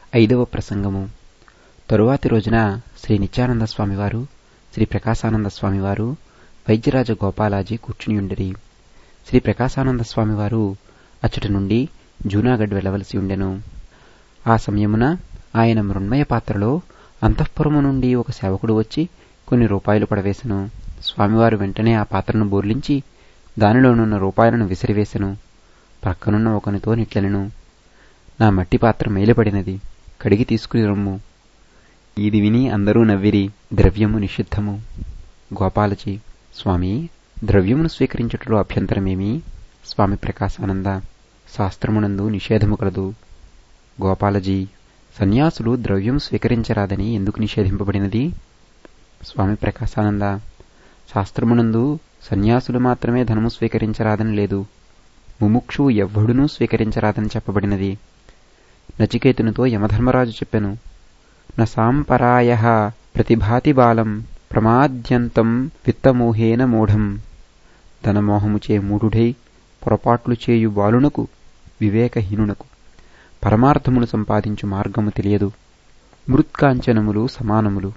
ఐదవ ప్రసంగము తరువాతి రోజున శ్రీ నిత్యానంద స్వామివారు శ్రీ ప్రకాశానంద స్వామివారు వైద్యరాజ గోపాలాజీ కూర్చునియుండిరి శ్రీ ప్రకాశానంద స్వామివారు అచ్చటి నుండి జూనాగఢ్ వెళ్ళవలసి ఉండెను ఆ సమయమున ఆయన మృణ్మయ పాత్రలో అంతఃపురము నుండి ఒక సేవకుడు వచ్చి కొన్ని రూపాయలు పడవేశను స్వామివారు వెంటనే ఆ పాత్రను బోర్లించి దానిలోనున్న రూపాయలను విసిరివేశను ప్రక్కనున్న ఒకనితో నిట్లెనెను నా మట్టి పాత్ర మేలుపడినది కడిగి తీసుకుని రమ్ము ఇది విని అందరూ నవ్విరి ద్రవ్యము నిషిద్ధము గోపాలజీ స్వామి ద్రవ్యమును స్వీకరించుటలో అభ్యంతరమేమి స్వామి ప్రకాశానంద శాస్త్రమునందు నిషేధము కలదు గోపాలజీ సన్యాసులు ద్రవ్యము స్వీకరించరాదని ఎందుకు నిషేధింపబడినది స్వామి ప్రకాశానంద శాస్త్రమునందు సన్యాసులు మాత్రమే ధనము స్వీకరించరాదని లేదు ముముక్షువు ఎవ్వడునూ స్వీకరించరాదని చెప్పబడినది నచికేతునితో యమధర్మరాజు చెప్పెను న సాంపరాయ ప్రతిభాతి బాలం ప్రమాద్యంతం విత్తమోహేన మూఢం ధనమోహముచే మూఢుడై పొరపాట్లు చేయు బాలునకు వివేకహీనునకు పరమార్థమును సంపాదించు మార్గము తెలియదు మృత్కాంచనములు సమానములు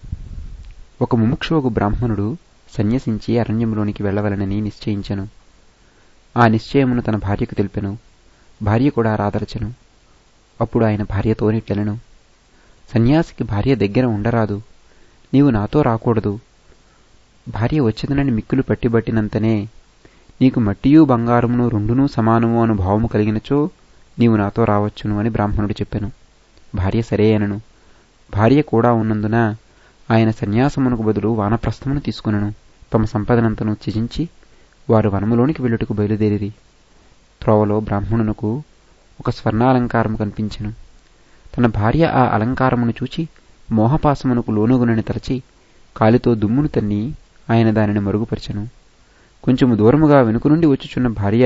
ఒక ముముక్షువకు బ్రాహ్మణుడు సన్యసించి అరణ్యములోనికి వెళ్లవలనని నిశ్చయించెను ఆ నిశ్చయమును తన భార్యకు తెలిపెను భార్య కూడా రాదరచెను అప్పుడు ఆయన భార్యతో నిట్టెలను సన్యాసికి భార్య దగ్గర ఉండరాదు నీవు నాతో రాకూడదు భార్య వచ్చిందనని మిక్కులు పట్టిబట్టినంతనే నీకు మట్టియు బంగారమును రెండునూ సమానము అను భావము కలిగినచో నీవు నాతో రావచ్చును అని బ్రాహ్మణుడు చెప్పెను భార్య సరే అనను భార్య కూడా ఉన్నందున ఆయన సన్యాసమునకు బదులు వానప్రస్థమును తీసుకునను తమ సంపదనంతను త్యజించి వారు వనములోనికి వెళ్ళుటకు బయలుదేరిరి త్రోవలో బ్రాహ్మణునకు ఒక స్వర్ణాలంకారము కనిపించెను తన భార్య ఆ అలంకారమును చూచి మోహపాసమునకు లోనుగునని తలచి కాలితో దుమ్మును తన్ని ఆయన దానిని మరుగుపరచెను కొంచెము దూరముగా వెనుక నుండి వచ్చుచున్న భార్య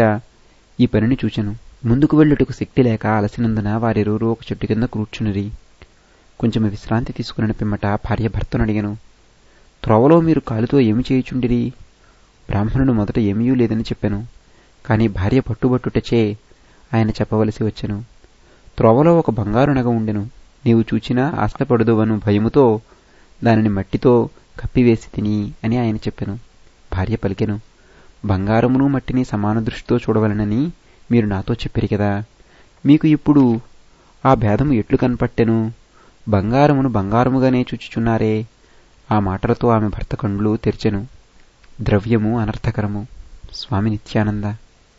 ఈ పనిని చూచెను ముందుకు వెళ్ళుటకు శక్తి లేక అలసినందున వారిరువురు ఒక చెట్టు కింద కూర్చునిరి కొంచెము విశ్రాంతి తీసుకుని పిమ్మట భార్య భర్తను అడిగను త్రోవలో మీరు కాలుతో ఏమి చేయుచుండిరి బ్రాహ్మణుడు మొదట ఏమీ లేదని చెప్పాను కాని భార్య పట్టుబట్టుటచే ఆయన చెప్పవలసి వచ్చెను త్రోవలో ఒక బంగారు నగ ఉండెను నీవు చూచినా ఆశపడదువను భయముతో దానిని మట్టితో కప్పివేసి తిని అని ఆయన చెప్పెను భార్య పలికెను బంగారమును మట్టిని సమాన దృష్టితో చూడవలనని మీరు నాతో చెప్పిరి కదా మీకు ఇప్పుడు ఆ భేదము ఎట్లు కనపట్టెను బంగారమును బంగారముగానే చూచుచున్నారే ఆ మాటలతో ఆమె భర్త కండ్లు తెరిచెను ద్రవ్యము అనర్థకరము స్వామి నిత్యానంద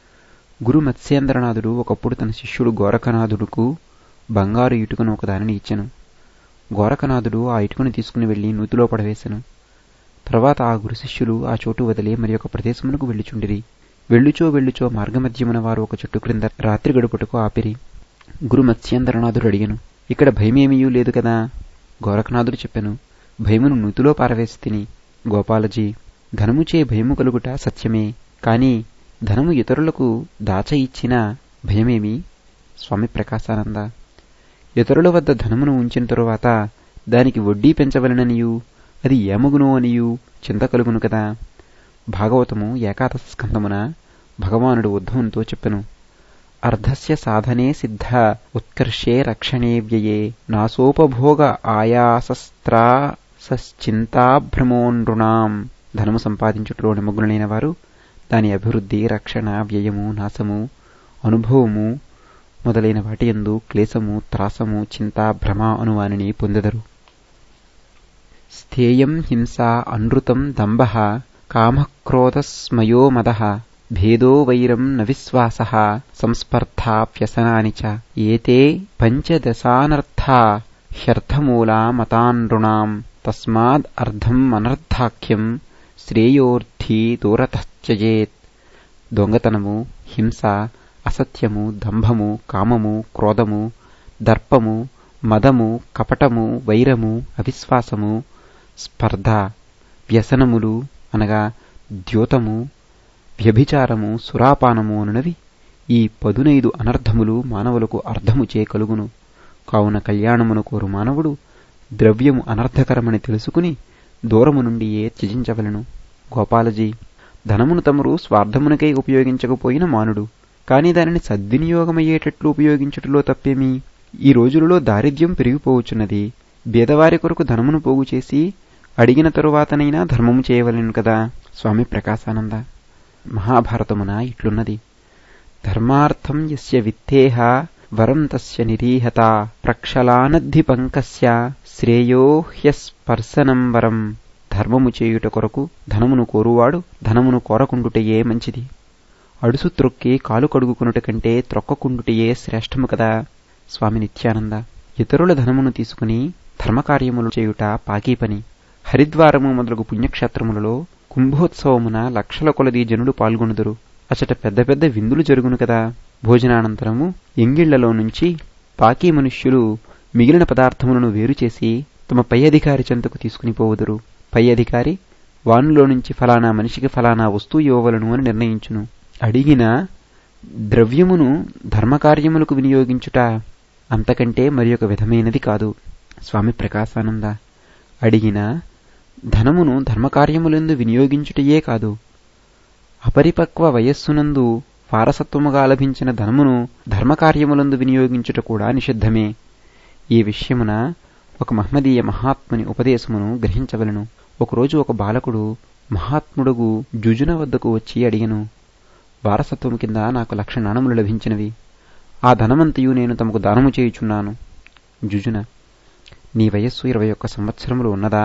గురు మత్స్యేంద్రనాథుడు ఒకప్పుడు తన శిష్యుడు గోరఖనాథుడుకు బంగారు ఇటుకను ఒకదానిని ఇచ్చెను గోరఖనాథుడు ఆ ఇటుకను తీసుకుని వెళ్లి నూతిలో పడవేశను తర్వాత ఆ గురు శిష్యులు ఆ చోటు వదిలి మరి ఒక ప్రదేశమునకు వెళ్ళుచుండిరి వెళ్ళుచో వెళ్ళుచో మార్గమధ్యమున వారు ఒక చెట్టు క్రింద రాత్రి గడుపుటకు ఆపిరి గురు మత్స్యేంద్రనాథుడు అడిగను ఇక్కడ భయమేమీయూ లేదు కదా గోరఖనాథుడు చెప్పెను భయమును నూతిలో పారవేసి తిని గోపాలజీ ధనముచే భయము కలుగుట సత్యమే కాని ధనము ఇతరులకు దాచ ఇచ్చిన భయమేమి స్వామి ప్రకాశానంద ఇతరుల వద్ద ధనమును ఉంచిన తరువాత దానికి వడ్డీ పెంచవలననియు అది ఏమగునో అనియు చింత కలుగును కదా భాగవతము ఏకాదశ స్కందమున భగవానుడు ఉద్ధవునితో చెప్పెను అర్ధస్య సాధనే సిద్ధ ఉత్కర్షే రక్షణే వ్యయే నాసోపభోగ ఆయాసస్త్రా సశ్చింతాభ్రమోనృణాం ధనము సంపాదించుటలో నిమగ్నులైన వారు దాని అభివృద్ధి రక్షణ వ్యయము నాశము అనుభవము మొదలైన వాటి యందు క్లేశము త్రాసము చింత భ్రమ అనువానిని పొందెదరు స్థేయం హింసా అనృతం దంభ కామక్రోధస్మయో మద భేదో వైరం న విశ్వాస సంస్పర్ధా వ్యసనాని చ ఏతే పంచదశానర్థా హ్యర్థమూలా మతానృణాం తస్మాద్ అర్థం అనర్థాఖ్యం శ్రేయోర్థి దూరతశ్చయేత్ దొంగతనము హింస అసత్యము దంభము కామము క్రోధము దర్పము మదము కపటము వైరము అవిశ్వాసము స్పర్ధ వ్యసనములు అనగా ద్యోతము వ్యభిచారము సురాపానము అనునవి ఈ పదునైదు అనర్థములు మానవులకు అర్థముచే కలుగును కావున కళ్యాణమును కోరు మానవుడు ద్రవ్యము అనర్థకరమని తెలుసుకుని దూరము నుండియే త్యజించవలను గోపాలజీ ధనమును తమరు స్వార్థమునకై ఉపయోగించకపోయిన మానుడు కాని దానిని సద్వినియోగమయ్యేటట్లు ఉపయోగించుటలో తప్పేమి ఈ రోజులలో దారిద్ర్యం పెరిగిపోవచ్చున్నది బీదవారి కొరకు ధనమును పోగు చేసి అడిగిన తరువాతనైనా ధర్మము చేయవలెను కదా స్వామి ప్రకాశానంద మహాభారతమున ఇట్లున్నది ధర్మార్థం యస్య విత్తేహ వరం తస్య నిరీహత ప్రక్షలానద్ధి పంకస్య శ్రేయో హ్యస్పర్శనం వరం ధర్మము చేయుట కొరకు ధనమును కోరువాడు ధనమును కోరకుండుటయే మంచిది అడుసు త్రొక్కి కాలు కడుగుకునుట కంటే త్రొక్కకుండుటయే శ్రేష్టము కదా స్వామి నిత్యానంద ఇతరుల ధనమును తీసుకుని ధర్మకార్యములు చేయుట పాకీ పని హరిద్వారము మొదలగు పుణ్యక్షేత్రములలో కుంభోత్సవమున లక్షల కొలది జనులు పాల్గొనుదురు అచట పెద్ద పెద్ద విందులు జరుగును కదా భోజనానంతరము ఎంగిళ్లలో నుంచి పాకీ మనుష్యులు మిగిలిన పదార్థములను వేరుచేసి తమ పై అధికారి చెంతకు తీసుకుని పోవుదురు పై అధికారి వానులో నుంచి ఫలానా మనిషికి ఫలానా వస్తువు ఇవ్వవలను అని నిర్ణయించును అడిగిన ద్రవ్యమును ధర్మకార్యములకు వినియోగించుట అంతకంటే మరి ఒక విధమైనది కాదు స్వామి ప్రకాశానంద అడిగిన ధనమును ధర్మకార్యములందు వినియోగించుటయే కాదు అపరిపక్వ వయస్సునందు వారసత్వముగా లభించిన ధనమును ధర్మకార్యములందు వినియోగించుట కూడా నిషిద్ధమే ఈ విషయమున ఒక మహ్మదీయ మహాత్ముని ఉపదేశమును గ్రహించవలను ఒకరోజు ఒక బాలకుడు మహాత్ముడుగు జుజున వద్దకు వచ్చి అడిగను వారసత్వము కింద నాకు లక్ష నాణములు లభించినవి ఆ ధనమంతయు నేను తమకు దానము చేయుచున్నాను జుజున నీ వయస్సు ఇరవై ఒక్క సంవత్సరములు ఉన్నదా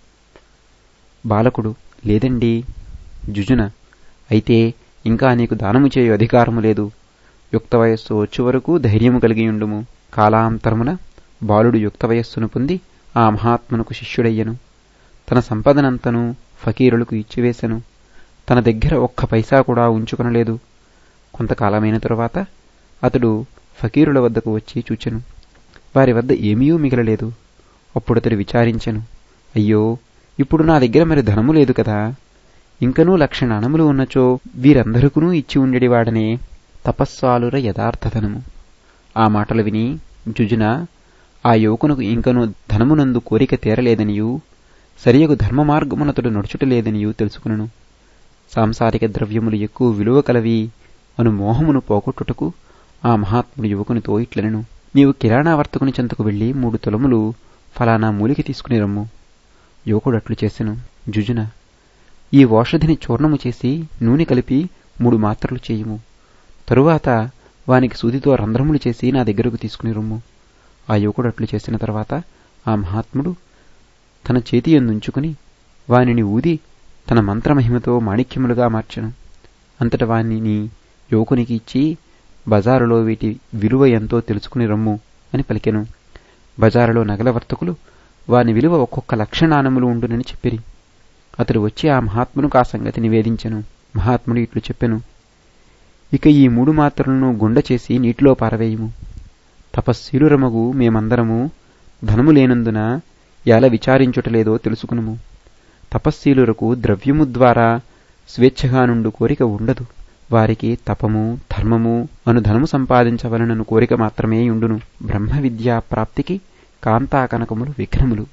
బాలకుడు లేదండి జుజున అయితే ఇంకా నీకు దానము చేయు అధికారము లేదు యుక్త వయస్సు వచ్చే వరకు ధైర్యము కలిగియుండుము కాలాంతరమున బాలుడు యుక్త వయస్సును పొంది ఆ మహాత్మునకు శిష్యుడయ్యను తన సంపదనంతను ఫకీరులకు ఇచ్చివేశను తన దగ్గర ఒక్క పైసా కూడా ఉంచుకొనలేదు కొంతకాలమైన తరువాత అతడు ఫకీరుల వద్దకు వచ్చి చూచెను వారి వద్ద ఏమీ మిగలలేదు అప్పుడతడు విచారించెను అయ్యో ఇప్పుడు నా దగ్గర మరి ధనము లేదు కదా ఇంకనూ లక్ష నాణములు ఉన్నచో వీరందరికూ ఇచ్చి ఉండేవాడనే తపస్సాలుర యథార్థధనము ఆ మాటలు విని జుజున ఆ యువకునకు ఇంకనూ ధనమునందు కోరిక తీరలేదనియూ సరియగు ధర్మ మార్గమునతడు నడుచుటలేదనియూ తెలుసుకును సాంసారిక ద్రవ్యములు ఎక్కువ విలువ కలవి అను మోహమును పోగొట్టుటకు ఆ మహాత్ముడు యువకునితో ఇట్లనెను నీవు కిరాణా వర్తకుని చెంతకు వెళ్లి మూడు తులములు ఫలానా మూలికి తీసుకుని రమ్ము యువకుడు అట్లు చేసెను జుజున ఈ ఓషధిని చూర్ణము చేసి నూనె కలిపి మూడు మాత్రలు చేయుము తరువాత వానికి సూదితో రంధ్రములు చేసి నా దగ్గరకు తీసుకుని రమ్ము ఆ యువకుడు అట్లు చేసిన తర్వాత ఆ మహాత్ముడు తన చేతి ఎందుంచుకుని వానిని ఊది తన మంత్రమహిమతో మాణిక్యములుగా మార్చెను అంతట వానిని యువకునికి ఇచ్చి బజారులో వీటి విలువ ఎంతో తెలుసుకుని రమ్ము అని పలికెను బజారులో నగల వర్తకులు వాని విలువ ఒక్కొక్క లక్ష నాణములు ఉండునని చెప్పిరి అతడు వచ్చి ఆ మహాత్మునికి ఆ సంగతి నివేదించెను మహాత్ముడు ఇట్లు చెప్పెను ఇక ఈ మూడు మాత్రలను గుండ చేసి నీటిలో పారవేయుము తపస్శీలురమగు మేమందరము ధనము లేనందున ఎలా విచారించుటలేదో తెలుసుకునుము తపస్శీలురకు ద్రవ్యము ద్వారా స్వేచ్ఛగా నుండు కోరిక ఉండదు వారికి తపము ధర్మము అను ధనము సంపాదించవలనను కోరిక మాత్రమే ఉండును బ్రహ్మ విద్యా ప్రాప్తికి కాంతాకనకములు విఘ్నములు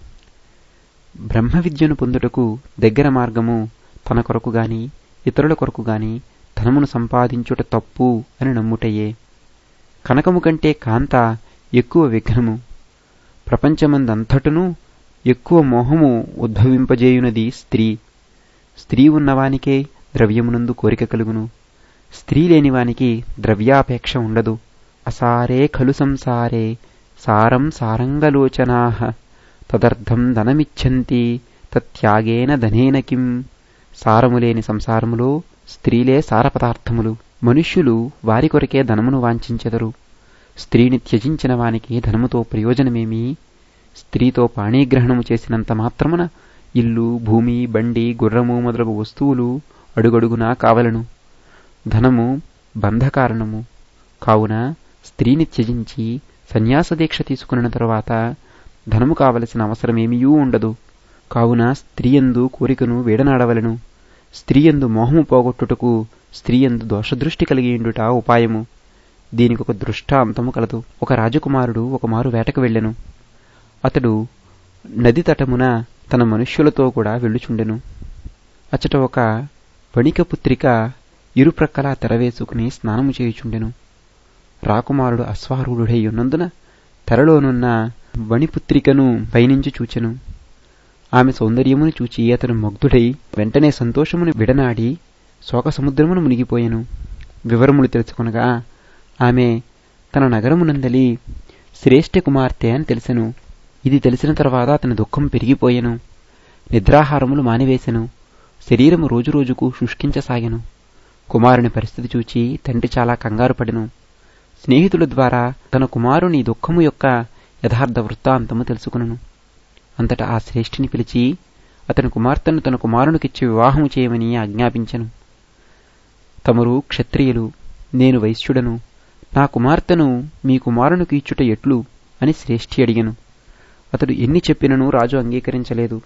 బ్రహ్మ విద్యను పొందుటకు దగ్గర మార్గము తన కొరకు గాని ఇతరుల కొరకు గాని ధనమును సంపాదించుట తప్పు అని నమ్ముటయే కనకము కంటే కాంత ఎక్కువ విఘ్నము ప్రపంచమందంతటను ఎక్కువ మోహము ఉద్భవింపజేయునది స్త్రీ స్త్రీ ఉన్నవానికే ద్రవ్యమునందు కోరిక కలుగును స్త్రీ లేనివానికి ద్రవ్యాపేక్ష ఉండదు అసారే ఖలు సంసారే సారం సారంగలోచనా తదర్థం ధనమిచ్చంతి తత్యాగేన ధనేన కిం సారములేని సంసారములో స్త్రీలే సారపదార్థములు మనుష్యులు వారి కొరకే ధనమును వాంఛించెదరు స్త్రీని త్యజించిన వానికి ధనముతో ప్రయోజనమేమి స్త్రీతో పాణీగ్రహణము చేసినంత మాత్రమున ఇల్లు భూమి బండి గుర్రము మొదలగు వస్తువులు అడుగడుగునా కావలను ధనము బంధకారణము కావున స్త్రీని త్యజించి సన్యాసదీక్ష తీసుకున్న తరువాత ధనము కావలసిన అవసరమేమీయూ ఉండదు కావున స్త్రీయందు కోరికను వేడనాడవలను స్త్రీయందు మోహము పోగొట్టుటకు స్త్రీయందు దోషదృష్టి కలిగియుండుట ఉపాయము దీనికి ఒక దృష్టాంతము కలదు ఒక రాజకుమారుడు ఒకమారు వేటకు వెళ్ళెను అతడు నది తటమున తన మనుష్యులతో కూడా వెళ్ళుచుండెను అచట ఒక వణికపుత్రిక ఇరుప్రక్కలా తెరవేసుకుని స్నానము చేయుచుండెను రాకుమారుడు అశ్వారూఢుడై ఉన్నందున తెరలోనున్న వణిపుత్రికను పైనుంచి చూచెను ఆమె సౌందర్యమును చూచి అతను ముగ్ధుడై వెంటనే సంతోషమును విడనాడి శోక సముద్రమును మునిగిపోయెను వివరములు తెలుసుకొనగా ఆమె తన నగరమునందలి శ్రేష్ఠ కుమార్తె అని తెలిసెను ఇది తెలిసిన తర్వాత అతని దుఃఖం పెరిగిపోయెను నిద్రాహారములు మానివేశెను శరీరము రోజురోజుకు శుష్కించసాగెను కుమారుని పరిస్థితి చూచి తండ్రి చాలా కంగారు పడెను స్నేహితుల ద్వారా తన కుమారుని దుఃఖము యొక్క యథార్థ వృత్తాంతము తెలుసుకును అంతటా ఆ శ్రేష్ఠిని పిలిచి అతని కుమార్తెను తన కుమారునికిచ్చి వివాహము చేయమని ఆజ్ఞాపించెను తమరు క్షత్రియులు నేను వైశ్యుడను నా కుమార్తెను మీ కుమారునికి ఇచ్చుట ఎట్లు అని శ్రేష్ఠి అడిగెను అతడు ఎన్ని చెప్పినను రాజు అంగీకరించలేదు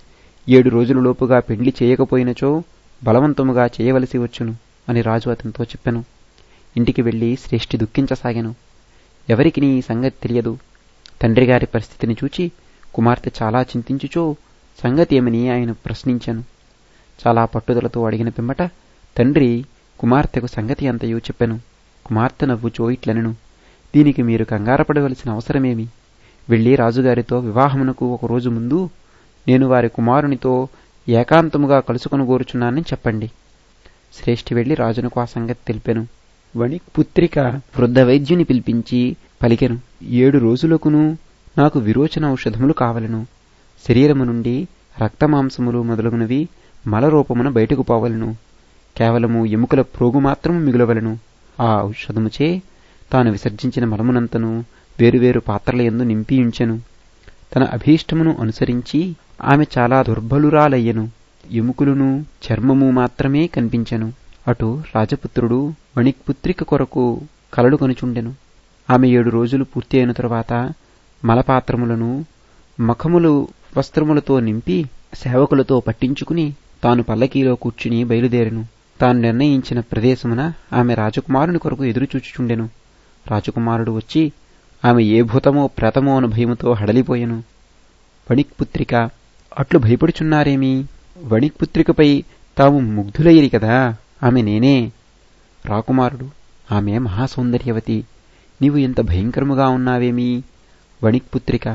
ఏడు రోజులలోపుగా పెండ్లి చేయకపోయినచో బలవంతముగా చేయవలసి వచ్చును అని రాజు అతనితో చెప్పెను ఇంటికి వెళ్లి శ్రేష్ఠి దుఃఖించసాగెను ఎవరికి ఈ సంగతి తెలియదు తండ్రి గారి పరిస్థితిని చూచి కుమార్తె చాలా చింతించుచో సంగతి ఏమని ఆయన ప్రశ్నించాను చాలా పట్టుదలతో అడిగిన పిమ్మట తండ్రి కుమార్తెకు సంగతి అంతయు చెప్పెను కుమార్తె నవ్వుచో ఇట్లనెను దీనికి మీరు కంగారపడవలసిన అవసరమేమి వెళ్లి రాజుగారితో వివాహమునకు ఒక రోజు ముందు నేను వారి కుమారునితో ఏకాంతముగా కలుసుకొని కోరుచున్నానని చెప్పండి శ్రేష్ఠి వెళ్లి రాజునకు ఆ సంగతి తెలిపెను వణిక్ పుత్రిక వృద్ధ వైద్యుని పిలిపించి పలికెను ఏడు రోజులకును నాకు విరోచన ఔషధములు కావలను శరీరము నుండి రక్తమాంసములు మొదలగునవి మలరూపమున బయటకు పోవలను కేవలము ఎముకల ప్రోగు మాత్రము మిగులవలను ఆ ఔషధముచే తాను విసర్జించిన మలమునంతను వేరువేరు పాత్రల ఎందు నింపియుంచెను తన అభీష్టమును అనుసరించి ఆమె చాలా దుర్బలురాలయ్యెను ఎముకలును చర్మము మాత్రమే కనిపించెను అటు రాజపుత్రుడు వణిక్పుత్రిక కొరకు కలలు కనుచుండెను ఆమె ఏడు రోజులు పూర్తి అయిన తరువాత మలపాత్రములను మఖములు వస్త్రములతో నింపి సేవకులతో పట్టించుకుని తాను పల్లకీలో కూర్చుని బయలుదేరెను తాను నిర్ణయించిన ప్రదేశమున ఆమె రాజకుమారుని కొరకు ఎదురుచూచుచుండెను రాజకుమారుడు వచ్చి ఆమె ఏ భూతమో ప్రేతమో అను భయముతో హడలిపోయెను వణిక్పుత్రిక అట్లు భయపడుచున్నారేమి వణిక్పుత్రికపై తాము ముగ్ధులయ్యిరి కదా ఆమె నేనే రాకుమారుడు ఆమె మహాసౌందర్యవతి నీవు ఎంత భయంకరముగా ఉన్నావేమి వణిక్పుత్రిక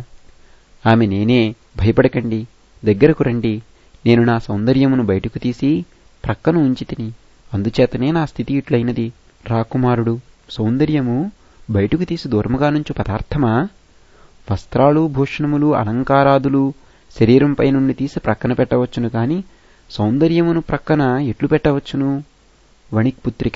ఆమె నేనే భయపడకండి దగ్గరకు రండి నేను నా సౌందర్యమును బయటకు తీసి ప్రక్కను ఉంచి తిని అందుచేతనే నా స్థితి ఇట్లయినది రాకుమారుడు సౌందర్యము బయటకు తీసి దూరముగా నుంచు పదార్థమా వస్త్రాలు భూషణములు అలంకారాదులు శరీరంపై నుండి తీసి ప్రక్కన పెట్టవచ్చును కాని సౌందర్యమును ప్రక్కన ఎట్లు పెట్టవచ్చును వణిక్పుత్రిక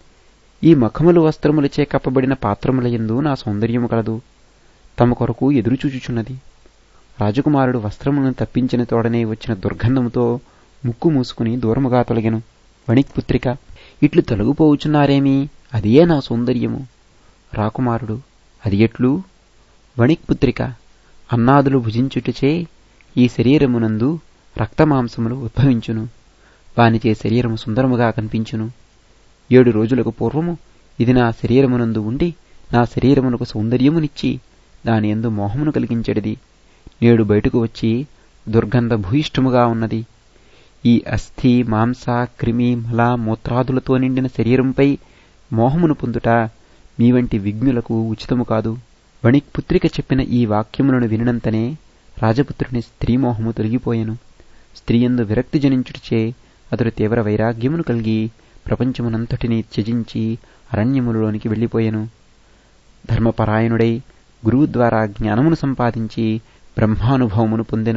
ఈ మఖములు వస్త్రములచే కప్పబడిన పాత్రములయందు నా సౌందర్యము కలదు తమ కొరకు ఎదురుచూచుచున్నది రాజకుమారుడు వస్త్రములను తప్పించిన తోడనే వచ్చిన దుర్గంధముతో ముక్కు మూసుకుని దూరముగా తొలగెను వణిక్పుత్రిక ఇట్లు తొలగిపోవుచున్నారేమి అదియే నా సౌందర్యము రాకుమారుడు అది ఎట్లు వణిక్పుత్రిక అన్నాదులు భుజించుటచే ఈ శరీరమునందు రక్తమాంసములు ఉద్భవించును వానిచే శరీరము సుందరముగా కనిపించును ఏడు రోజులకు పూర్వము ఇది నా శరీరమునందు ఉండి నా శరీరమునకు సౌందర్యమునిచ్చి దాని ఎందు మోహమును కలిగించెడిది నేడు బయటకు వచ్చి దుర్గంధ భూయిష్టముగా ఉన్నది ఈ అస్థి మాంస క్రిమి మల మూత్రాదులతో నిండిన శరీరంపై మోహమును పొందుట మీ వంటి విఘ్నులకు ఉచితము కాదు వణిక్పుత్రిక చెప్పిన ఈ వాక్యములను వినినంతనే రాజపుత్రుని స్త్రీమోహము తొలగిపోయెను స్త్రీయందు విరక్తి జనించుటచే అతడు తీవ్ర వైరాగ్యమును కలిగి ప్రపంచమునంతటినీ త్యజించి అరణ్యములలోనికి వెళ్ళిపోయెను ధర్మపరాయణుడై గురువు ద్వారా జ్ఞానమును సంపాదించి బ్రహ్మానుభవమును పొందెను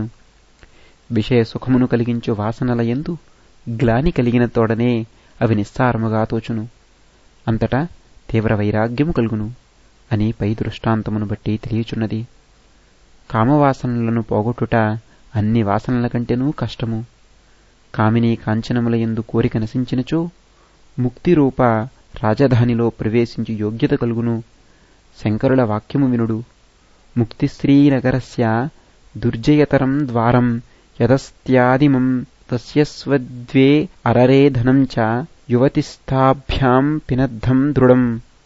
విషయ సుఖమును కలిగించు వాసనల ఎందు గ్లాని కలిగిన తోడనే అవి నిస్సారముగా తోచును అంతటా తీవ్ర వైరాగ్యము కలుగును అని పై దృష్టాంతమును బట్టి తెలియచున్నది కామవాసనలను పోగొట్టుట అన్ని వాసనల కంటేనూ కష్టము కామిని కాంచనముల ఎందు కోరిక నశించినచో ముక్తిరూప రాజధానిలో ప్రవేశించి యోగ్యత కలుగును శంకరుల వాక్యము వినుడు ముక్తిశ్రీనగరస్య దుర్జయతరం ద్వారం యదస్త్యాదిమం తస్యస్వద్వే అరరే ధనం చ యువతిస్థాభ్యాం పినద్ధం దృఢం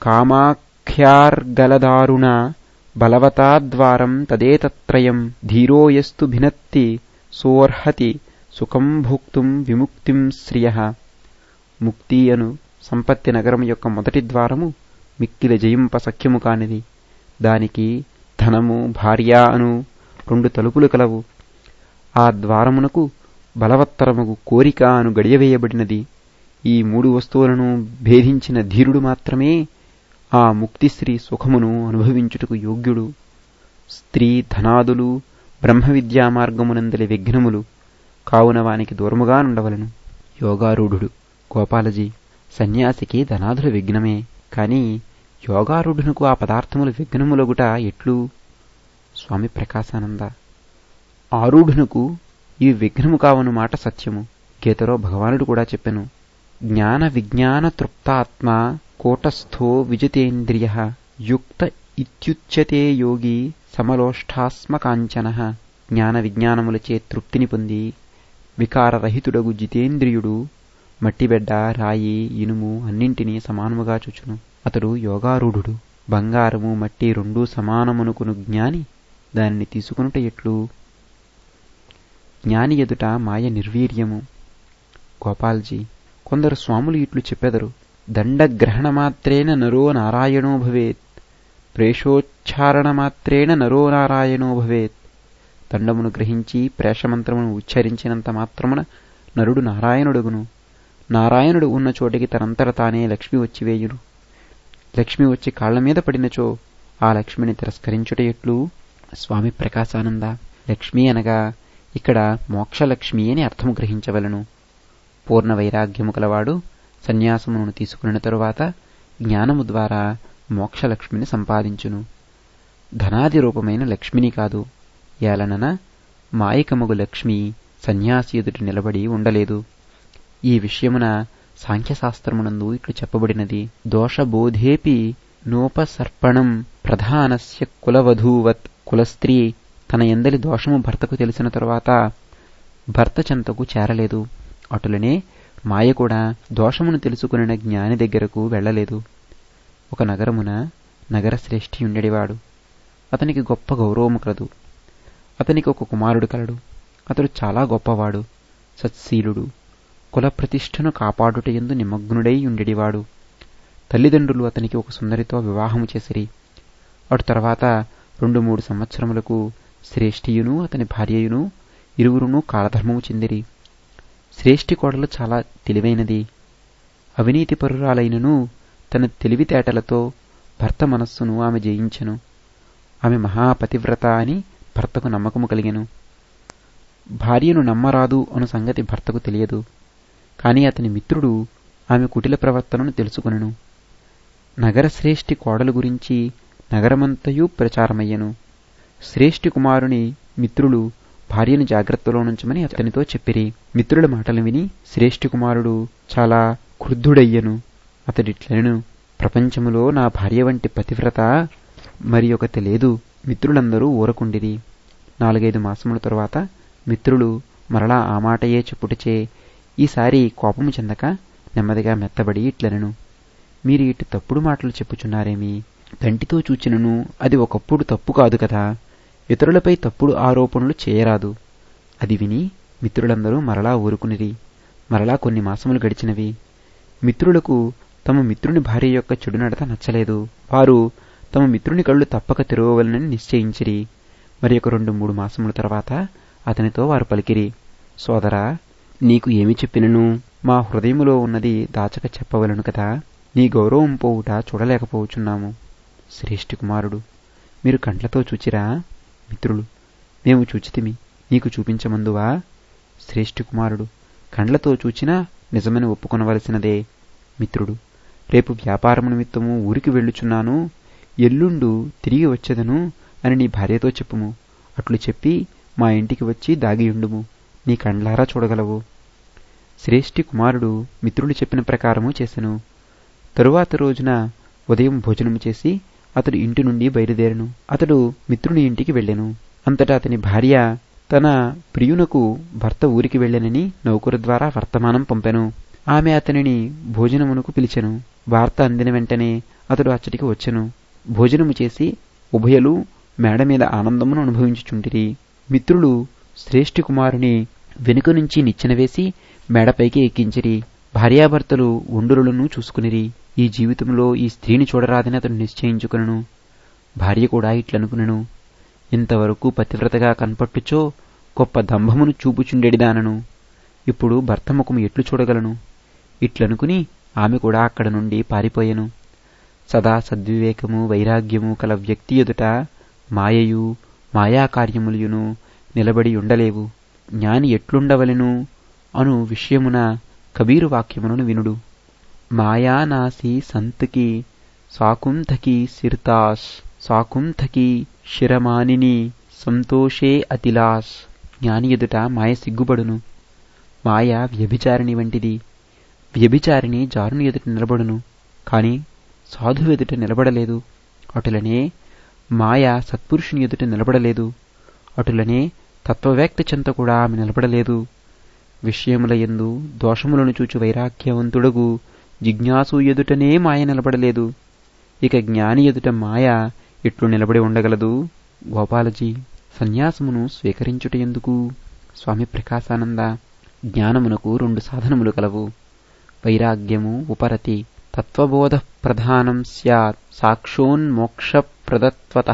కామాఖ్యార్గలదారుణ బలవతాద్వారం తదేతత్రయం ధీరోయస్తు భినత్తి సోర్హతి సుఖం భోక్తుం విముక్తిం శ్రియ ముక్తి అను సంపత్తి నగరం యొక్క మొదటి ద్వారము మిక్కిలి జయింప సఖ్యము కానిది దానికి ధన ధనము భార్య అను రెండు తలుపులు కలవు ఆ ద్వారమునకు బలవత్తరముగు కోరిక అను గడియవేయబడినది ఈ మూడు వస్తువులను భేదించిన ధీరుడు మాత్రమే ఆ ముక్తిశ్రీ సుఖమును అనుభవించుటకు యోగ్యుడు స్త్రీ ధనాదులు బ్రహ్మ విద్యా మార్గమునందలి విఘ్నములు కావున వానికి దూరముగా నుండవలను యోగారూఢుడు గోపాలజీ సన్యాసికి ధనాదుల విఘ్నమే కాని యోగారూఢునకు ఆ పదార్థములు విఘ్నములగుట ఎట్లు స్వామి ప్రకాశానంద ఆరూఢునకు ఇవి విఘ్నము కావను మాట సత్యము గీతలో భగవానుడు కూడా చెప్పెను జ్ఞాన విజ్ఞాన తృప్తాత్మ కోటస్థో విజితేంద్రియ యుక్త ఇత్యుచ్యతే యోగి సమలోష్టాస్మ కాంచన జ్ఞాన విజ్ఞానములచే తృప్తిని పొంది వికారరహితుడగు జితేంద్రియుడు మట్టిబెడ్డ రాయి ఇనుము అన్నింటినీ సమానముగా చూచును అతడు యోగారూఢుడు బంగారము మట్టి రెండూ సమానమునుకును జ్ఞాని దానిని తీసుకునుట ఎట్లు జ్ఞాని ఎదుట మాయ నిర్వీర్యము గోపాల్జీ కొందరు స్వాములు ఇట్లు చెప్పెదరు దండగ్రహణ మాత్రేన నరో నారాయణో భవేత్ ప్రేషోచ్చారణ మాత్రేన నరో నారాయణో భవేత్ దండమును గ్రహించి ప్రేషమంత్రమును ఉచ్చరించినంత మాత్రమున నరుడు నారాయణుడుగును నారాయణుడు ఉన్న చోటికి తనంతట తానే లక్ష్మి వచ్చివేయును లక్ష్మి వచ్చి కాళ్ల మీద పడినచో ఆ లక్ష్మిని తిరస్కరించుట ఎట్లు స్వామి ప్రకాశానంద లక్ష్మి అనగా ఇక్కడ మోక్షలక్ష్మి అని అర్థము గ్రహించవలను పూర్ణ వైరాగ్యము కలవాడు సన్యాసమును తీసుకున్న తరువాత జ్ఞానము ద్వారా మోక్షలక్ష్మిని సంపాదించును ధనాది రూపమైన లక్ష్మిని కాదు ఏలనన మాయికమగు లక్ష్మి సన్యాసి ఎదుటి నిలబడి ఉండలేదు ఈ విషయమున సాంఖ్యశాస్త్రమునందు ఇట్లు చెప్పబడినది దోషబోధేపి నోపసర్పణం ప్రధానస్య కులవధూవత్ కులస్త్రీ తన ఎందలి దోషము భర్తకు తెలిసిన తరువాత భర్త చెంతకు చేరలేదు అటులనే మాయ కూడా దోషమును తెలుసుకున్న జ్ఞాని దగ్గరకు వెళ్లలేదు ఒక నగరమున నగర శ్రేష్ఠి ఉండేవాడు అతనికి గొప్ప గౌరవము కలదు అతనికి ఒక కుమారుడు కలడు అతడు చాలా గొప్పవాడు సత్శీలుడు కుల ప్రతిష్టను కాపాడుట ఎందు నిమగ్నుడై ఉండేవాడు తల్లిదండ్రులు అతనికి ఒక సుందరితో వివాహము చేసిరి అటు తర్వాత రెండు మూడు సంవత్సరములకు శ్రేష్ఠియును అతని భార్యయును ఇరువురును కాలధర్మము చెందిరి శ్రేష్ఠి కోడలు చాలా తెలివైనది అవినీతిపరురాలైనను తన తెలివితేటలతో భర్త మనస్సును ఆమె జయించెను ఆమె మహాపతివ్రత అని భర్తకు నమ్మకము కలిగెను భార్యను నమ్మరాదు అను సంగతి భర్తకు తెలియదు కాని అతని మిత్రుడు ఆమె కుటిల ప్రవర్తనను తెలుసుకునెను నగర శ్రేష్ఠి కోడలు గురించి నగరమంతయు ప్రచారమయ్యను శ్రేష్ఠి కుమారుని మిత్రులు భార్యను జాగ్రత్తలో నుంచమని అతనితో చెప్పిరి మిత్రుల మాటలు విని శ్రేష్ఠి కుమారుడు చాలా క్రుద్ధుడయ్యను అతడిట్లనెను ప్రపంచములో నా భార్య వంటి పతివ్రత మరి ఒకటి లేదు మిత్రులందరూ ఊరకుండిరి నాలుగైదు మాసముల తరువాత మిత్రులు మరలా ఆ మాటయే చెప్పుటచే ఈసారి కోపము చెందక నెమ్మదిగా మెత్తబడి ఇట్లనెను మీరు ఇటు తప్పుడు మాటలు చెప్పుచున్నారేమి కంటితో చూచినను అది ఒకప్పుడు తప్పు కాదు కదా ఇతరులపై తప్పుడు ఆరోపణలు చేయరాదు అది విని మిత్రులందరూ మరలా ఊరుకునిరి మరలా కొన్ని మాసములు గడిచినవి మిత్రులకు తమ మిత్రుని భార్య యొక్క చెడు నడత నచ్చలేదు వారు తమ మిత్రుని కళ్ళు తప్పక తెరవవలనని నిశ్చయించిరి మరి ఒక రెండు మూడు మాసముల తర్వాత అతనితో వారు పలికిరి సోదరా నీకు ఏమి చెప్పినను మా హృదయములో ఉన్నది దాచక చెప్పవలను కదా నీ గౌరవం పోవుట చూడలేకపోవచున్నాము శ్రేష్ఠి కుమారుడు మీరు కండ్లతో చూచిరా మిత్రులు మేము చూచితిమి నీకు చూపించమందువా శ్రేష్ఠి కుమారుడు కండ్లతో చూచినా నిజమని ఒప్పుకొనవలసినదే మిత్రుడు రేపు వ్యాపారము నిమిత్తము ఊరికి వెళ్ళుచున్నాను ఎల్లుండు తిరిగి వచ్చేదను అని నీ భార్యతో చెప్పుము అట్లు చెప్పి మా ఇంటికి వచ్చి దాగియుండుము నీ కండ్లారా చూడగలవు శ్రేష్ఠి కుమారుడు మిత్రుడు చెప్పిన ప్రకారము చేసెను తరువాత రోజున ఉదయం భోజనము చేసి అతడు ఇంటి నుండి బయలుదేరను అతడు మిత్రుని ఇంటికి వెళ్ళెను అంతటా అతని భార్య తన ప్రియునకు భర్త ఊరికి వెళ్ళెనని నౌకరు ద్వారా వర్తమానం పంపెను ఆమె అతనిని భోజనమునకు పిలిచెను వార్త అందిన వెంటనే అతడు అచ్చటికి వచ్చెను భోజనము చేసి ఉభయలు మేడ మీద ఆనందమును అనుభవించుచుంటిరి మిత్రులు శ్రేష్ఠి కుమారుని వెనుక నుంచి నిచ్చెన వేసి మేడపైకి ఎక్కించిరి భార్యాభర్తలు ఉండురులను చూసుకునిరి ఈ జీవితంలో ఈ స్త్రీని చూడరాదని అతడు నిశ్చయించుకునను భార్య కూడా ఇట్లనుకునను ఇంతవరకు పతివ్రతగా కనపట్టుచో గొప్ప దంభమును చూపుచుండెడిదానను ఇప్పుడు భర్త ముఖము ఎట్లు చూడగలను ఇట్లనుకుని ఆమె కూడా అక్కడ నుండి పారిపోయెను సదా సద్వివేకము వైరాగ్యము కల వ్యక్తి ఎదుట మాయయు మాయాకార్యములయును నిలబడి ఉండలేవు జ్ఞాని ఎట్లుండవలెను అను విషయమున కబీరు వాక్యములను వినుడు మాయానాసి సంతకి సాకుంతకి సిర్తాస్ సాకుంతకి శిరమానిని సంతోషే అతిలాస్ జ్ఞాని ఎదుట మాయ సిగ్గుపడును మాయ వ్యభిచారిణి వంటిది వ్యభిచారిణి జారుని ఎదుట నిలబడును కాని సాధువు ఎదుట నిలబడలేదు అటులనే మాయ సత్పురుషుని ఎదుట నిలబడలేదు అటులనే తత్వవ్యాక్తి చెంత కూడా ఆమె నిలబడలేదు విషయముల ఎందు దోషములను చూచు వైరాగ్యవంతుడగు జిజ్ఞాసు ఎదుటనే మాయ నిలబడలేదు ఇక జ్ఞాని ఎదుట మాయ ఇట్లు నిలబడి ఉండగలదు గోపాలజీ సన్యాసమును స్వీకరించుట ఎందుకు స్వామి ప్రకాశానంద జ్ఞానమునకు రెండు సాధనములు కలవు వైరాగ్యము ఉపరతి తత్వబోధ ప్రధానం స్యాత్ సాక్షోన్మోక్ష ప్రదత్వత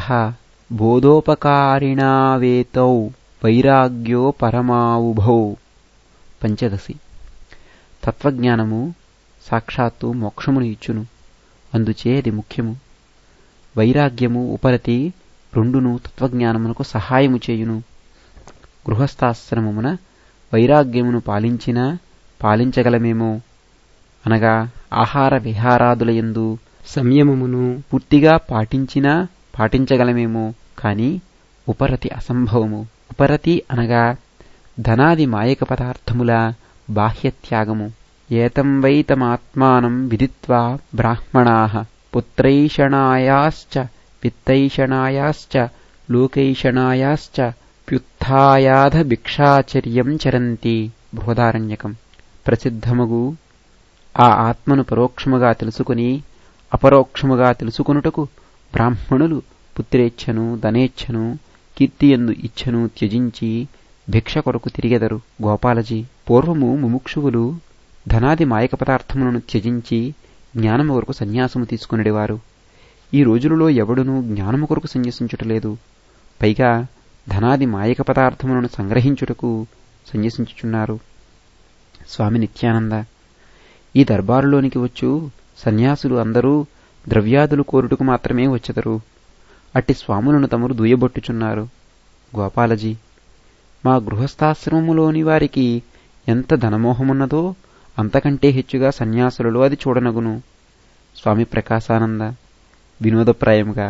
బోధోపకారిణావేతౌ వైరాగ్యో పరమావుభౌ పంచదశి తత్వజ్ఞానము సాక్షాత్తు మోక్షమును ఇచ్చును అందుచే అది ముఖ్యము వైరాగ్యము ఉపరతి రెండును తత్వజ్ఞానమునకు సహాయము చేయును గృహస్థాశ్రమమున వైరాగ్యమును పాలించినా పాలించగలమేమో అనగా ఆహార విహారాదులయందు సంయమమును పూర్తిగా పాటించినా పాటించగలమేమో కాని ఉపరతి అసంభవము ఉపరతి అనగా ధనాది మాయక పదార్థముల బాహ్యత్యాగము ఏతం వైతమాత్మానం విదిత్వా బ్రాహ్మణా పుత్రైషణాయాశ్చ విత్తైషణాయాశ్చ లోకైషణాయాశ్చ ప్యుత్థాయాధ భిక్షాచర్యం చరంతి బృహదారణ్యకం ప్రసిద్ధమగు ఆ ఆత్మను పరోక్షముగా తెలుసుకుని అపరోక్షముగా తెలుసుకొనుటకు బ్రాహ్మణులు పుత్రేచ్ఛను ధనేచ్ఛను కీర్తియందు ఇచ్ఛను త్యజించి భిక్ష కొరకు తిరిగెదరు గోపాలజీ పూర్వము ముముక్షువులు ధనాది మాయక పదార్థములను త్యజించి జ్ఞానము కొరకు సన్యాసము తీసుకునేవారు ఈ రోజులలో ఎవడునూ జ్ఞానము కొరకు సన్యసించుటలేదు పైగా ధనాది మాయక పదార్థములను సంగ్రహించుటకు సన్యసించుచున్నారు స్వామి నిత్యానంద ఈ దర్బారులోనికి వచ్చు సన్యాసులు అందరూ ద్రవ్యాదులు కోరుటకు మాత్రమే వచ్చెదరు అట్టి స్వాములను తమరు దూయబొట్టుచున్నారు గోపాలజీ మా గృహస్థాశ్రమములోని వారికి ఎంత ధనమోహమున్నదో అంతకంటే హెచ్చుగా సన్యాసులలో అది చూడనగును స్వామి ప్రకాశానంద వినోదప్రాయముగా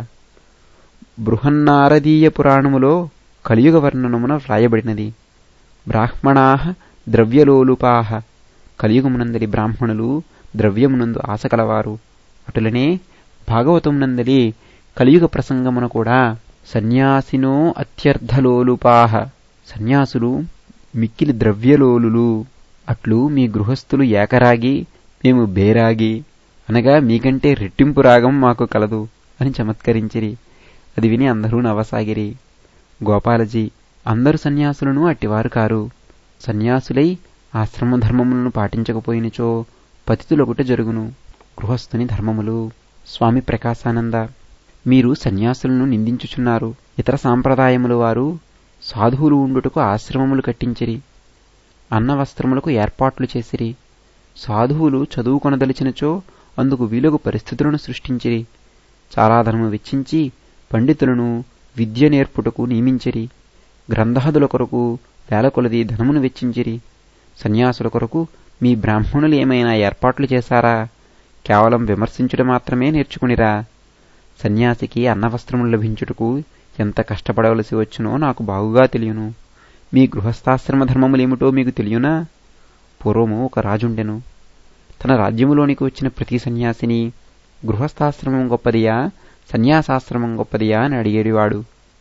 బృహన్నారదీయ పురాణములో కలియుగ వర్ణనమున వ్రాయబడినది బ్రాహ్మణా ద్రవ్యలోలుపాహ కలియుగమునందలి బ్రాహ్మణులు ద్రవ్యమునందు ఆశ కలవారు అటులనే భాగవతమునందలి కలియుగ ప్రసంగమున కూడా సన్యాసినో అత్యర్థలోలుపాహ సన్యాసులు మిక్కిలి ద్రవ్యలోలులు అట్లు మీ గృహస్థులు ఏకరాగి మేము బేరాగి అనగా మీకంటే రెట్టింపు రాగం మాకు కలదు అని చమత్కరించిరి అది విని అందరూ నవసాగిరి గోపాలజీ అందరు సన్యాసులను అట్టివారు కారు సన్యాసులై ఆశ్రమధర్మములను పాటించకపోయినచో పతితులొకట జరుగును గృహస్థుని ధర్మములు స్వామి ప్రకాశానంద మీరు సన్యాసులను నిందించుచున్నారు ఇతర సాంప్రదాయముల వారు సాధువులు ఉండుటకు ఆశ్రమములు కట్టించిరి అన్న వస్త్రములకు ఏర్పాట్లు చేసిరి సాధువులు చదువుకొనదలిచినచో అందుకు వీలుగు పరిస్థితులను సృష్టించిరి చాలా ధనము వెచ్చించి పండితులను విద్య నేర్పుటకు నియమించిరి గ్రంథాదుల కొరకు వేల కొలది ధనమును వెచ్చించిరి సన్యాసుల కొరకు మీ బ్రాహ్మణులు ఏమైనా ఏర్పాట్లు చేశారా కేవలం విమర్శించుట మాత్రమే నేర్చుకునిరా సన్యాసికి అన్నవస్త్రములు లభించుటకు ఎంత కష్టపడవలసి వచ్చునో నాకు బాగుగా తెలియను మీ గృహస్థాశ్రమ ధర్మములేమిటో మీకు తెలియనా పూర్వము ఒక రాజుండెను తన రాజ్యములోనికి వచ్చిన ప్రతి సన్యాసిని గృహస్థాశ్రమం గొప్పదియా సన్యాసాశ్రమం గొప్పదియా అని అడిగేడివాడు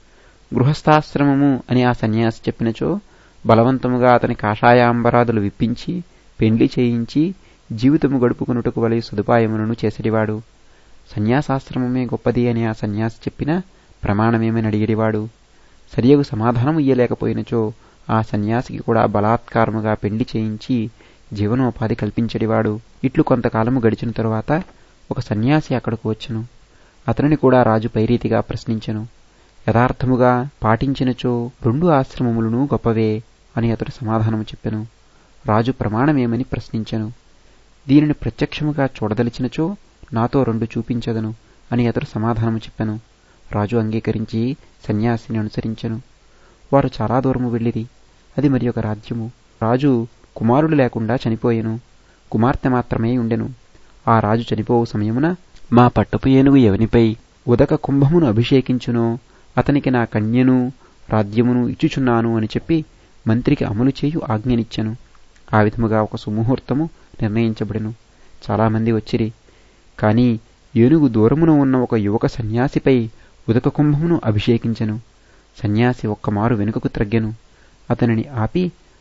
గృహస్థాశ్రమము అని ఆ సన్యాసి చెప్పినచో బలవంతముగా అతని కాషాయాంబరాదులు విప్పించి పెండ్లి చేయించి జీవితము గడుపుకునుటకు వలె సదుపాయములను చేసేటివాడు సన్యాసాశ్రమమే గొప్పది అని ఆ సన్యాసి చెప్పిన ప్రమాణమేమని అడిగేడివాడు సరియగు సమాధానం ఇయ్యలేకపోయినచో ఆ సన్యాసికి కూడా బలాత్కారముగా పెండ్లి చేయించి జీవనోపాధి కల్పించడివాడు ఇట్లు కొంతకాలము గడిచిన తరువాత ఒక సన్యాసి అక్కడకు వచ్చెను అతనిని కూడా రాజు పైరీతిగా ప్రశ్నించెను యథార్థముగా పాటించినచో రెండు ఆశ్రమములను గొప్పవే అని అతడు సమాధానము చెప్పెను రాజు ప్రమాణమేమని ప్రశ్నించెను దీనిని ప్రత్యక్షముగా చూడదలిచినచో నాతో రెండు చూపించదను అని అతడు సమాధానము చెప్పెను రాజు అంగీకరించి సన్యాసిని అనుసరించెను వారు చాలా దూరము వెళ్ళిరి అది మరి ఒక రాజ్యము రాజు కుమారుడు లేకుండా చనిపోయెను కుమార్తె మాత్రమే ఉండెను ఆ రాజు చనిపోవు సమయమున మా పట్టపు ఏనుగు ఎవనిపై ఉదక కుంభమును అభిషేకించునో అతనికి నా కన్యను రాజ్యమును ఇచ్చుచున్నాను అని చెప్పి మంత్రికి అమలు చేయు ఆజ్ఞనిచ్చెను ఆ విధముగా ఒక సుముహూర్తము నిర్ణయించబడెను చాలామంది వచ్చిరి కాని ఏనుగు దూరమున ఉన్న ఒక యువక సన్యాసిపై ఉదక కుంభమును అభిషేకించెను సన్యాసి ఒక్కమారు వెనుకకు త్రగ్గెను అతనిని ఆపి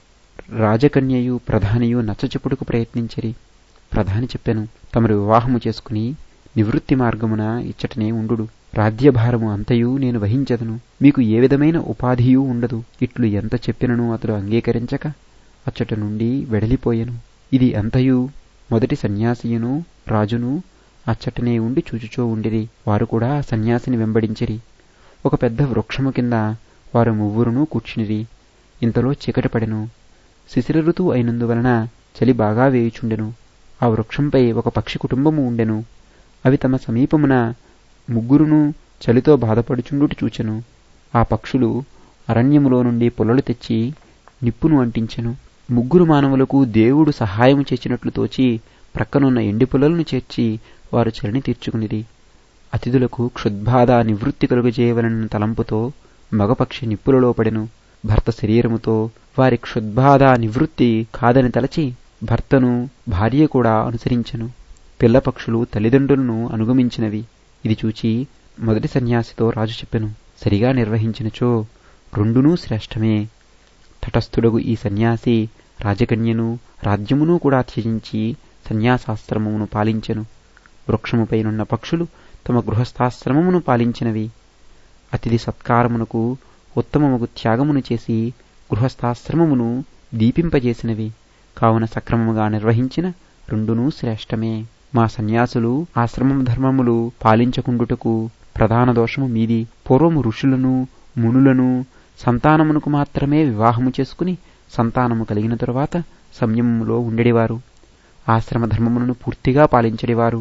రాజకన్యయు ప్రధానియు నచ్చచెప్పుడుకు ప్రయత్నించిరి ప్రధాని చెప్పెను తమరు వివాహము చేసుకుని నివృత్తి మార్గమున ఇచ్చటనే ఉండు రాజ్యభారము అంతయు నేను వహించదను మీకు ఏ విధమైన ఉపాధియూ ఉండదు ఇట్లు ఎంత చెప్పినను అతడు అంగీకరించక అచ్చట నుండి వెడలిపోయెను ఇది అంతయు మొదటి సన్యాసియును రాజును అచ్చటనే ఉండి చూచుచో ఉండిరి వారు కూడా ఆ సన్యాసిని వెంబడించిరి ఒక పెద్ద వృక్షము కింద వారు మువ్వురును కూర్చునిరి ఇంతలో చీకటి పడెను శిశిర ఋతువు అయినందువలన చలి బాగా వేయుచుండెను ఆ వృక్షంపై ఒక పక్షి కుటుంబము ఉండెను అవి తమ సమీపమున ముగ్గురును చలితో బాధపడుచుండుటి చూచెను ఆ పక్షులు అరణ్యములో నుండి పొలలు తెచ్చి నిప్పును అంటించెను ముగ్గురు మానవులకు దేవుడు సహాయము చేసినట్లు తోచి ప్రక్కనున్న ఎండి పొలలను చేర్చి వారు చలిని తీర్చుకునిది అతిథులకు క్షుద్బాధ నివృత్తి కలుగజేయవలన తలంపుతో మగపక్షి నిప్పులలో పడెను భర్త శరీరముతో వారి క్షుద్బాధ నివృత్తి కాదని తలచి భర్తను భార్య కూడా అనుసరించెను పిల్లపక్షులు తల్లిదండ్రులను అనుగమించినవి ఇది చూచి మొదటి సన్యాసితో రాజు చెప్పెను సరిగా నిర్వహించినచో రెండునూ శ్రేష్టమే తటస్థుడగు ఈ సన్యాసి రాజకన్యను రాజ్యమును కూడా త్యజించి సన్యాసాశ్రమమును పాలించెను వృక్షముపైనున్న పక్షులు తమ గృహస్థాశ్రమమును పాలించినవి అతిథి సత్కారమునకు ఉత్తమముగు త్యాగమును చేసి గృహస్థాశ్రమమును దీపింపజేసినవి కావున సక్రమముగా నిర్వహించిన రెండునూ శ్రేష్టమే మా సన్యాసులు ఆశ్రమం ధర్మములు పాలించకుండుటకు ప్రధాన దోషము మీది పూర్వము ఋషులను మునులను సంతానమునకు మాత్రమే వివాహము చేసుకుని సంతానము కలిగిన తరువాత సంయమములో ఉండేవారు ఆశ్రమ ధర్మములను పూర్తిగా పాలించడేవారు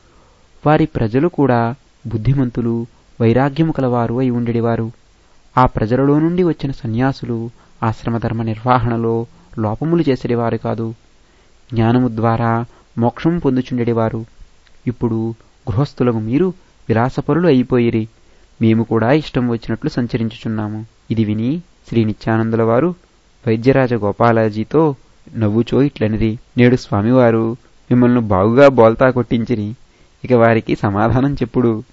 వారి ప్రజలు కూడా బుద్ధిమంతులు వైరాగ్యము కలవారు అయి ఉండేవారు ఆ ప్రజలలో నుండి వచ్చిన సన్యాసులు ఆశ్రమధర్మ నిర్వహణలో లోపములు చేసేవారు కాదు జ్ఞానము ద్వారా మోక్షం పొందుచుండేవారు ఇప్పుడు గృహస్థులకు మీరు విలాసపరులు అయిపోయిరి మేము కూడా ఇష్టం వచ్చినట్లు సంచరించుచున్నాము ఇది విని శ్రీ నిత్యానందుల వారు వైద్యరాజ గోపాలాజీతో నవ్వుచో ఇట్లనిది నేడు స్వామివారు మిమ్మల్ని బాగుగా బోల్తా కొట్టించిరి ఇక వారికి సమాధానం చెప్పుడు